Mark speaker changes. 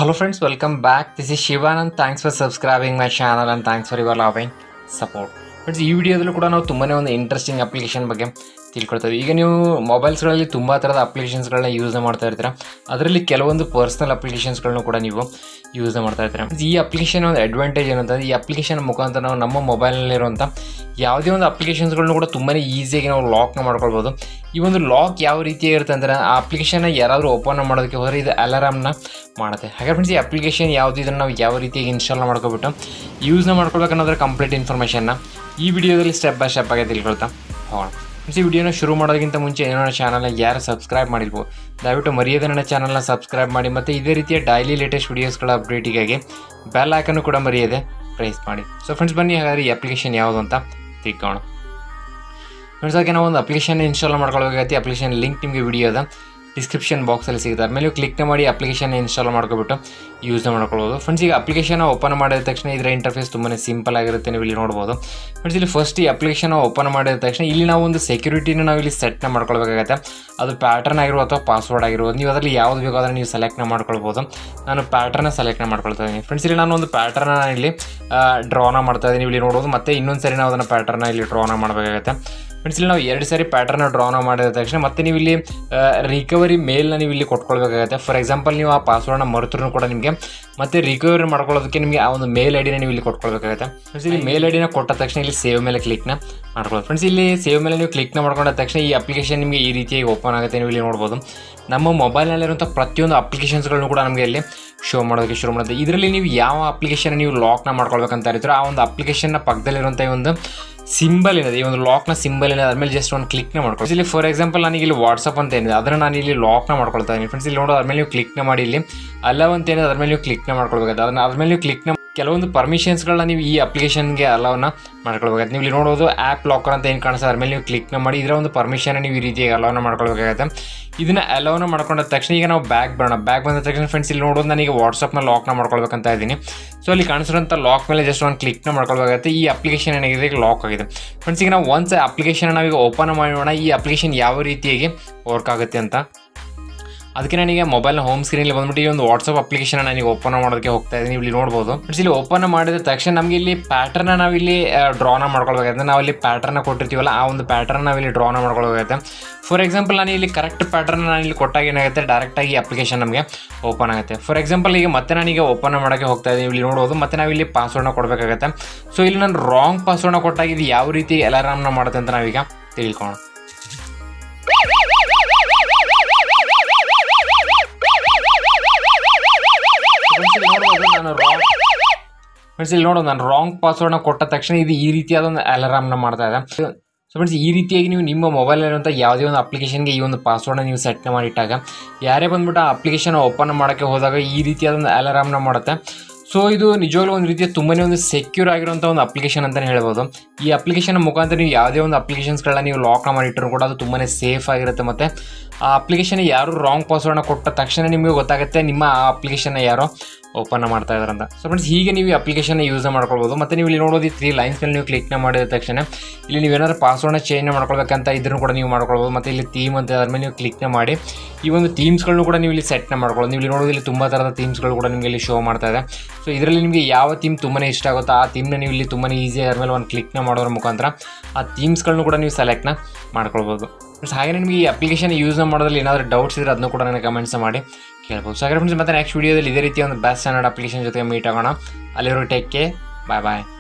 Speaker 1: Hello friends, welcome back. This is Shivanand. Thanks for subscribing my channel and thanks for your loving support. Friends ಈ ವಿಡಿಯೋದಲ್ಲೂ ಕೂಡ ನಾವು ತುಂಬಾ ಒಂದು interesting application ಬಗ್ಗೆ ತಿಳ್ಕೊಳ್ತೇವೆ ಈಗ ನೀವು ಮೊಬೈಲ್ಸ್ಗಳಲ್ಲಿ ತುಂಬ ಥರದ ಅಪ್ಲಿಕೇಶನ್ಸ್ಗಳನ್ನ ಯೂಸ್ ಮಾಡ್ತಾ ಇರ್ತೀರ ಅದರಲ್ಲಿ ಕೆಲವೊಂದು ಪರ್ಸ್ನಲ್ ಅಪ್ಲಿಕೇಶನ್ಸ್ಗಳನ್ನು ಕೂಡ ನೀವು ಯೂಸ್ ಮಾಡ್ತಾ ಇರ್ತೀರ ಈ ಅಪ್ಲಿಕೇಶನ್ ಒಂದು ಅಡ್ವಾಂಟೇಜ್ ಏನಂತಂದ್ರೆ ಈ ಅಪ್ಲಿಕೇಶನ್ ಮುಖಾಂತರ ನಾವು ನಮ್ಮ ಮೊಬೈಲ್ನಲ್ಲಿರುವಂಥ ಯಾವುದೇ ಒಂದು ಅಪ್ಲಿಕೇಶನ್ಸ್ಗಳನ್ನು ಕೂಡ ತುಂಬಾ ಈಸಿಯಾಗಿ ನಾವು ಲಾಕ್ನ ಮಾಡ್ಕೊಳ್ಬೋದು ಈ ಒಂದು ಲಾಕ್ ಯಾವ ರೀತಿಯಾಗಿರುತ್ತೆ ಅಂದರೆ ಆ ಅಪ್ಲಿಕೇಶನ್ನ ಯಾರಾದರೂ ಓಪನ್ ಮಾಡೋದಕ್ಕೆ ಹೋದರೆ ಇದು ಅಲಾರಾಮ್ನ ಮಾಡುತ್ತೆ ಹಾಗೆ ಫ್ರೆಂಡ್ಸ್ ಈ ಅಪ್ಲಿಕೇಶನ್ ಯಾವುದು ಇದನ್ನು ನಾವು ಯಾವ ರೀತಿಯಾಗಿ ಇನ್ಸ್ಟಾಲ್ ಮಾಡ್ಕೊಬಿಟ್ಟು ಯೂಸ್ನ ಮಾಡ್ಕೊಳ್ಬೇಕು ಅನ್ನೋದ್ರ ಕಂಪ್ಲೀಟ್ ಇನ್ಫಾರ್ಮೇಷನ್ನ ಈ ವಿಡಿಯೋದಲ್ಲಿ ಸ್ಟೆಪ್ ಬೈ ಸ್ಟೆಪ್ ಆಗಿ ತಿಳ್ಕೊಳ್ತಾ ಹೋಗೋಣ ಫ್ರೆಂಡ್ಸ್ ಈ ವಿಡಿಯೋನ ಶುರು ಮಾಡೋದಕ್ಕಿಂತ ಮುಂಚೆ ಏನೋ ನನ್ನ ಚಾನಲ್ನ ಯಾರು ಸಬ್ಸ್ಕ್ರೈಬ್ ಮಾಡಿರ್ಬೋದು ದಯವಿಟ್ಟು ಮರೆಯದೆ ನನ್ನ ಚಾನಲ್ನ ಸಬ್ಸ್ಕ್ರೈಬ್ ಮಾಡಿ ಮತ್ತು ಇದೇ ರೀತಿಯ ಡೈಲಿ ಲೇಟೆಸ್ಟ್ ವೀಡಿಯೋಸ್ಗಳ ಅಪ್ಡೇಟಿಗಾಗಿ ಬೆಲ್ ಐಕನ್ನು ಕೂಡ ಮರೆಯದೆ ಪ್ರೈಸ್ ಮಾಡಿ ಸೊ ಫ್ರೆಂಡ್ಸ್ ಬನ್ನಿ ಹಾಗಾದ್ರೆ ಈ ಅಪ್ಲಿಕೇಶನ್ ಯಾವುದು ಅಂತ ತಿಳ್ಕೋಣ ಫ್ರೆಂಡ್ಸ್ ಹಾಗೆ ನಾವು ಒಂದು ಅಪ್ಲಿಕೇಶನ್ ಇನ್ಸ್ಟಾಲ್ ಮಾಡ್ಕೊಳ್ಬೇಕಾಗತ್ತೆ ಅಪ್ಲಿಕೇಶನ್ ಲಿಂಕ್ ನಿಮಗೆ ವಿಡಿಯೋದ ಡಿಸ್ಕ್ರಿಪ್ಷನ್ ಬಾಕ್ಸಲ್ಲಿ ಸಿಗುತ್ತೆ ಆಮೇಲೆ ನೀವು ಕ್ಲಿಕ್ನ ಮಾಡಿ ಅಪ್ಲಿಕೇಶನ್ ಇನ್ಸ್ಟಾಲ್ ಮಾಡ್ಕೊಬಿಟ್ಟು ಯೂಸ್ ಮಾಡ್ಕೊಳ್ಬೋದು ಫ್ರೆಂಡ್ಸ್ ಈಗ ಅಪ್ಲಿಕೇಶನ್ ಓಪನ್ ಮಾಡಿದ ತಕ್ಷಣ ಇದರ ಇಂಟರ್ಫೇಸ್ ತುಂಬಾ ಸಿಂಪಲ್ ಆಗಿರುತ್ತೆ ನೀವು ಇಲ್ಲಿ ನೋಡ್ಬೋದು ಫ್ರೆಂಡ್ಸ್ ಇಲ್ಲಿ ಫಸ್ಟ್ ಈ ಅಪ್ಲಿಕೇಶನ್ ಓಪನ್ ಮಾಡಿದ ತಕ್ಷಣ ಇಲ್ಲಿ ನಾವು ಒಂದು ಸೆಕ್ಯೂರಿಟಿನ ನಾವು ಇಲ್ಲಿ ಸೆಟ್ನ ಮಾಡ್ಕೊಳ್ಬೇಕಾಗತ್ತೆ ಅದು ಪ್ಯಾಟರ್ನ್ ಆಗಿರೋ ಅಥವಾ ಪಾಸ್ವರ್ಡ್ ಆಗಿರ್ಬೋದು ನೀವು ಅದರಲ್ಲಿ ಯಾವ್ದು ಬೇಕೋ ಅದನ್ನು ನೀವು ಸೆಲೆಕ್ಟ್ನ ಮಾಡ್ಕೊಳ್ಬೋದು ನಾನು ಪ್ಯಾಟರ್ನ ಸೆಲೆಕ್ಟ್ನ ಮಾಡ್ಕೊಳ್ತಾ ಇದ್ದೀನಿ ಫ್ರೆಂಡ್ಸ್ ಇಲ್ಲಿ ನಾನು ಒಂದು ಪ್ಯಾಟರ್ನ ಇಲ್ಲಿ ಡ್ರಾನ ಮಾಡ್ತಾ ಇದ್ದೀನಿ ಇಲ್ಲಿ ನೋಡ್ಬೋದು ಮತ್ತೆ ಇನ್ನೊಂದು ಸರಿ ನಾವು ಅದನ್ನು ಪ್ಯಾಟರ್ನ ಇಲ್ಲಿ ಡ್ರಾನ ಮಾಡಬೇಕಾಗತ್ತೆ ಫ್ರೆಂಡ್ಸ್ ಇಲ್ಲಿ ನಾವು ಎರಡು ಸಾರಿ ಪ್ಯಾಟರ್ನ ಡ್ರಾನ ಮಾಡಿದ ತಕ್ಷಣ ಮತ್ತೆ ನೀವು ಇಲ್ಲಿ ರಿಕವರಿ ಮೇಲ್ನ ನೀವು ಇಲ್ಲಿ ಕೊಟ್ಕೊಳ್ಬೇಕಾಗತ್ತೆ ಫಾರ್ ಎಕ್ಸಾಂಪಲ್ ನೀವು ಆ ಪಾಸ್ವರ್ಡ್ನ ಮರೆತರೂ ಕೂಡ ನಿಮಗೆ ಮತ್ತೆ ರಿಕವರಿ ಮಾಡ್ಕೊಳ್ಳೋದಕ್ಕೆ ನಿಮಗೆ ಆ ಒಂದು ಮೇಲ್ ಐಡಿನ ನೀವು ಇಲ್ಲಿ ಕೊಟ್ಕೊಳ್ಬೇಕಾಗತ್ತೆ ಫ್ರೆಂಡ್ಸ್ ಇಲ್ಲಿ ಮೇಲ್ ಐಡಿನ ಕೊಟ್ಟ ತಕ್ಷಣ ಇಲ್ಲಿ ಸೇವ್ ಮೇಲೆ ಕ್ಲಿಕ್ನ ಮಾಡ್ಕೊಳ್ಳೋದು ಫ್ರೆಂಡ್ಸ್ ಇಲ್ಲಿ ಸೇವ್ ಮೇಲೆ ನೀವು ಕ್ಲಿಕ್ನ ಮಾಡ್ಕೊಂಡ ತಕ್ಷಣ ಈ ಅಪ್ಲಿಕೇಶನ್ ನಿಮಗೆ ಈ ರೀತಿಯಾಗಿ ಓಪನ್ ಆಗುತ್ತೆ ನೀವು ಇಲ್ಲಿ ನೋಡ್ಬೋದು ನಮ್ಮ ಮೊಬೈಲ್ನಲ್ಲಿರುವಂಥ ಪ್ರತಿಯೊಂದು ಅಪ್ಲಿಕೇಶನ್ಸ್ಗಳನ್ನು ಕೂಡ ನಮಗೆ ಇಲ್ಲಿ ಶೋ ಮಾಡೋದಕ್ಕೆ ಶುರು ಮಾಡುತ್ತೆ ಇದರಲ್ಲಿ ನೀವು ಯಾವ ಅಪ್ಲಿಕೇಶನ್ ನೀವು ಲಾಕ್ನ ಮಾಡ್ಕೊಳ್ಬೇಕಂತ ಇರ್ತೀರೋ ಆ ಒಂದು ಅಪ್ಲಿಕೇಶನ್ನ ಪಕ್ಕದಲ್ಲಿರುವಂಥ ಈ ಒಂದು ಸಿಂಬಲ್ ಏನಿದೆ ಈ ಒಂದು ಲಾಕ್ನ ಸಿಂಬಲ್ ಏನಿದೆ ಅದ್ಮೇಲೆ ಜಸ್ಟ್ ಒಂದು ಕ್ಲಿಕ್ನ ಮಾಡ್ಕೊಳ್ಳಿ ಇಲ್ಲಿ ಫಾರ್ ಎಕ್ಸಾಂಪಲ್ ನನಗೆ ಇಲ್ಲಿ ವಾಟ್ಸಪ್ ಅಂತ ಏನಿದೆ ಅದನ್ನು ನಾನು ಇಲ್ಲಿ ಲಾಕ್ನ ಮಾಡ್ಕೊಳ್ತಾ ಇದ್ದೀನಿ ಫ್ರೆಂಡ್ಸ್ ಇಲ್ಲಿ ನೋಡೋ ಅದ್ಮೇಲೆ ನೀವು ಕ್ಲಿಕ್ನ ಮಾಡಿ ಇಲ್ಲಿ ಅಲವ್ ಅಂತ ಏನಿದೆ ಅದ್ರ ಮೇಲೆ ನೀವು ಕ್ಲಿಕ್ನ ಮಾಡ್ಕೊಳ್ಬೇಕಾಗುತ್ತೆ ಅದನ್ನ ಅದ್ಮೇಲೆ ನೀವು ಕ್ಲಿಕ್ನ ಕೆಲವೊಂದು ಪರ್ಮಿಷನ್ಸ್ಗಳನ್ನ ನೀವು ಈ ಅಪ್ಲಿಕೇಶನ್ಗೆ ಅಲವ್ನ ಮಾಡ್ಕೊಳ್ಬೇಕಾಗುತ್ತೆ ನೀವು ಇಲ್ಲಿ ನೋಡೋದು ಆ್ಯಪ್ ಲಾಕರ್ ಅಂತ ಏನು ಕಾಣಿಸ್ತದೆ ಅದ್ರ ಮೇಲೆ ನೀವು ಕ್ಲಿಕ್ನ ಮಾಡಿ ಇದರ ಒಂದು ಪರ್ಮಿಷನ್ ನೀವು ಈ ರೀತಿಯಾಗಿ ಅಲವ್ನ ಮಾಡ್ಕೊಳ್ಬೇಕಾಗುತ್ತೆ ಇದನ್ನ ಅಲವ್ನ ಮಾಡ್ಕೊಂಡ ತಕ್ಷಣ ಈಗ ನಾವು ಬ್ಯಾಗ್ ಬರೋಣ ಬ್ಯಾಗ್ ಬಂದ ತಕ್ಷಣ ಫ್ರೆಂಡ್ಸ್ ಇಲ್ಲಿ ನೋಡೋದು ನನಗೆ ವಾಟ್ಸಪ್ನ ಲಾಕ್ನ ಮಾಡ್ಕೊಳ್ಬೇಕಂತ ಇದ್ದೀನಿ ಸೊ ಅಲ್ಲಿ ಕಾಣಿಸಿರೋಂಥ ಲಾಕ್ ಮೇಲೆ ಜಸ್ಟ್ ಒಂದು ಕ್ಲಿಕ್ನ ಮಾಡ್ಕೊಳ್ಬೇಕಾಗುತ್ತೆ ಈ ಅಪ್ಲಿಕೇಶನ್ ಏನಾಗಿದೆ ಲಾಕ್ ಆಗಿದೆ ಫ್ರೆಂಡ್ಸ್ ಈಗ ನಾವು ಒನ್ಸ್ ಅಪ್ಲಿಕೇಶನ್ ನಾವೀಗ ಓಪನ್ ಮಾಡೋಣ ಈ ಅಪ್ಲಿಕೇಶನ್ ಯಾವ ರೀತಿಯಾಗಿ ವರ್ಕ್ ಆಗುತ್ತೆ ಅಂತ ಅದಕ್ಕೆ ನನಗೆ ಮೊಬೈಲ್ನ ಹೋಮ್ ಸ್ಕ್ರೀನಲ್ಲಿ ಬಂದ್ಬಿಟ್ಟು ಈ ಒಂದು ವಾಟ್ಸಪ್ ಅಪ್ಲಿಕೇಶನ್ ನನಗೆ ಓಪನ್ ಮಾಡೋದಕ್ಕೆ ಹೋಗ್ತಾ ಇದ್ದೀನಿ ಇಲ್ಲಿ ನೋಡ್ಬೋದು ಫ್ರೆಂಡ್ಸ್ ಇಲ್ಲಿ ಓಪನ್ ಮಾಡಿದ ತಕ್ಷಣ ನಮಗೆ ಇಲ್ಲಿ ಪ್ಯಾಟರ್ನ ನಾವಿಲ್ಲಿ ಡ್ರಾನ ಮಾಡ್ಕೊಳ್ಬೇಕಾಗುತ್ತೆ ನಾವು ಇಲ್ಲಿ ಪ್ಯಾಟರ್ನ ಕೊಟ್ಟಿರ್ತೀವಲ್ಲ ಆ ಒಂದು ಪ್ಯಾಟರ್ನ ನಾವಿಲ್ಲಿ ಡ್ರಾನ ಮಾಡ್ಕೊಳ್ಬೇಕಾಗುತ್ತೆ ಫಾರ್ ಎಕ್ಸಾಂಪಲ್ ನಾನು ಇಲ್ಲಿ ಕರೆಕ್ಟ್ ಪ್ಯಾಟರ್ನ್ ನಾನು ಇಲ್ಲಿ ಕೊಟ್ಟಾಗ ಏನಾಗುತ್ತೆ ಡೈರೆಕ್ಟಾಗಿ ಅಪ್ಲಿಕೇಶನ್ ನಮಗೆ ಓಪನ್ ಆಗುತ್ತೆ ಫಾರ್ ಎಕ್ಸಾಂಪಲ್ ಈಗ ಮತ್ತೆ ನಾನೀಗ ಓಪನ್ ಮಾಡೋಕ್ಕೆ ಹೋಗ್ತಾ ಇದ್ದೀನಿ ಇಲ್ಲಿ ನೋಡ್ಬೋದು ಮತ್ತೆ ನಾವು ಇಲ್ಲಿ ಪಾಸ್ವರ್ಡ್ನ ಕೊಡಬೇಕಾಗುತ್ತೆ ಸೊ ಇಲ್ಲಿ ನಾನು ರಾಂಗ್ ಪಾಸ್ವರ್ಡ್ನ ಕೊಟ್ಟಾಗ ಇದು ಯಾವ ರೀತಿ ಅಲಾರಾಮ್ನ ಮಾಡುತ್ತೆ ಅಂತ ನಾವೀಗ ತಿಳ್ಕೊಳ್ಳೋಣ ನಾನು ರಾಂಗ್ ಫ್ರೆಂಡ್ಸ್ ಇಲ್ಲಿ ನೋಡೋದು ನಾನು ರಾಂಗ್ ಪಾಸ್ವರ್ಡ್ನ ಕೊಟ್ಟ ತಕ್ಷಣ ಇದು ಈ ರೀತಿಯಾದ ಒಂದು ಅಲಾರಾಮ್ನ ಮಾಡ್ತಾ ಇದೆ ಸೊ ಫ್ರೆಂಡ್ಸ್ ಈ ರೀತಿಯಾಗಿ ನೀವು ನಿಮ್ಮ ಮೊಬೈಲಲ್ಲಿರುವಂಥ ಯಾವುದೇ ಒಂದು ಅಪ್ಲಿಕೇಶನ್ಗೆ ಈ ಒಂದು ಪಾಸ್ವರ್ಡ್ನ ನೀವು ಸೆಟ್ನ ಮಾಡಿಟ್ಟಾಗ ಯಾರೇ ಬಂದ್ಬಿಟ್ಟು ಆ ಅಪ್ಲಿಕೇಶನ್ ಓಪನ್ ಮಾಡೋಕ್ಕೆ ಹೋದಾಗ ಈ ರೀತಿಯಾದ ಒಂದು ಅಲಾರಾಮ್ನ ಮಾಡುತ್ತೆ ಸೊ ಇದು ನಿಜವಾಗ್ಲೂ ಒಂದು ರೀತಿಯ ತುಂಬಾ ಒಂದು ಸೆಕ್ಯೂರ್ ಆಗಿರುವಂಥ ಒಂದು ಅಪ್ಲಿಕೇಶನ್ ಅಂತಲೇ ಹೇಳ್ಬೋದು ಈ ಅಪ್ಲಿಕೇಶನ್ ಮುಖಾಂತರ ನೀವು ಯಾವುದೇ ಒಂದು ಅಪ್ಲಿಕೇಶನ್ಸ್ಗಳನ್ನ ನೀವು ಲಾಕ್ನ ಮಾಡಿಟ್ಟರು ಕೂಡ ಅದು ತುಂಬಾ ಸೇಫ್ ಆಗಿರುತ್ತೆ ಮತ್ತು ಆ ಅಪ್ಲಿಕೇಶನ್ ಯಾರು ರಾಂಗ್ ಪಾಸ್ವರ್ಡ್ನ ಕೊಟ್ಟ ತಕ್ಷಣ ನಿಮಗೆ ಗೊತ್ತಾಗುತ್ತೆ ನಿಮ್ಮ ಆ ಅಪ್ಲಿಕೇಶನ್ನ ಯಾರೋ ಓಪನ್ ಮಾಡ್ತಾ ಇದ್ದಾರೆ ಅಂತ ಸೊ ಫ್ರೆಂಡ್ಸ್ ಹೀಗೆ ನೀವು ಅಪ್ಲಿಕೇಶನ್ ಯೂಸ್ ಮಾಡ್ಕೊಳ್ಬೋದು ಮತ್ತು ನೀವು ಇಲ್ಲಿ ನೋಡೋದು ಈ ತ್ರೀ ಲೈನ್ಸ್ ಮೇಲೆ ನೀವು ಕ್ಲಿಕ್ನ ಮಾಡಿದ ತಕ್ಷಣ ಇಲ್ಲಿ ನೀವು ಏನಾದರೂ ಪಾಸ್ವರ್ಡ್ನ ಚೇಂಜ್ ಮಾಡ್ಕೊಳ್ಬೇಕಂತ ಇದನ್ನು ಕೂಡ ನೀವು ಮಾಡ್ಕೊಳ್ಬೋದು ಮತ್ತು ಇಲ್ಲಿ ಥೀಮ್ ಅಂತ ಅದ್ರ ಮೇಲೆ ನೀವು ಕ್ಲಿಕ್ನ ಮಾಡಿ ಈ ಒಂದು ಥೀಮ್ಸ್ಗಳನ್ನು ಕೂಡ ನೀವು ಇಲ್ಲಿ ಸೆಟ್ನ ಮಾಡ್ಕೊಳ್ಳೋದು ನೀವು ಇಲ್ಲಿ ನೋಡೋದು ಇಲ್ಲಿ ತುಂಬ ಥರದ ಥೀಮ್ಸ್ಗಳು ಕೂಡ ನಿಮಗೆ ಇಲ್ಲಿ ಶೋ ಮಾಡ್ತಾ ಇದೆ ಸೊ ಇದರಲ್ಲಿ ನಿಮಗೆ ಯಾವ ಥೀಮ್ ತುಂಬಾ ಇಷ್ಟ ಆಗುತ್ತೋ ಆ ಥೀಮ್ನ ನೀವು ಇಲ್ಲಿ ತುಂಬಾ ಈಸಿ ಅದ್ರ ಮೇಲೆ ಒಂದು ಕ್ಲಿಕ್ನ ಮಾಡೋದ್ರ ಮುಖಾಂತರ ಆ ಥೀಮ್ಸ್ಗಳನ್ನು ಕೂಡ ನೀವು ಸೆಲೆಕ್ಟ್ನ ಮಾಡ್ಕೊಳ್ಬೋದು ಫ್ರೆಂಡ್ಸ್ ಹಾಗೆ ನಿಮಗೆ ಈ ಅಪ್ಲಿಕೇಶನ್ ಯೂಸ್ ಮಾಡೋದ್ರಲ್ಲಿ ಏನಾದರೂ ಡೌಟ್ಸ್ ಇದ್ದರೆ ಅದನ್ನು ಕೂಡ ನನಗೆ ಕಮೆಂಟ್ಸ್ ಮಾಡಿ ಕೇಳ್ಬೋದು ಸೊ ಹಾಗೆ ಫ್ರೆಂಡ್ಸ್ ಮತ್ತೆ ನೆಕ್ಸ್ಟ್ ವೀಡಿಯೋದಲ್ಲಿ ಇದೇ ರೀತಿಯ ಒಂದು ಬೆಸ್ಟ್ ಸ್ಟ್ಯಾಂಡರ್ಡ್ ಅಪ್ಲಿಕೇಶನ್ ಜೊತೆ ಮೀಟ್ ಆಗೋಣ ಅಲ್ಲಿರೋ ಟೇಕ್ ಕೇರ್ ಬಾಯ್ ಬಾಯ್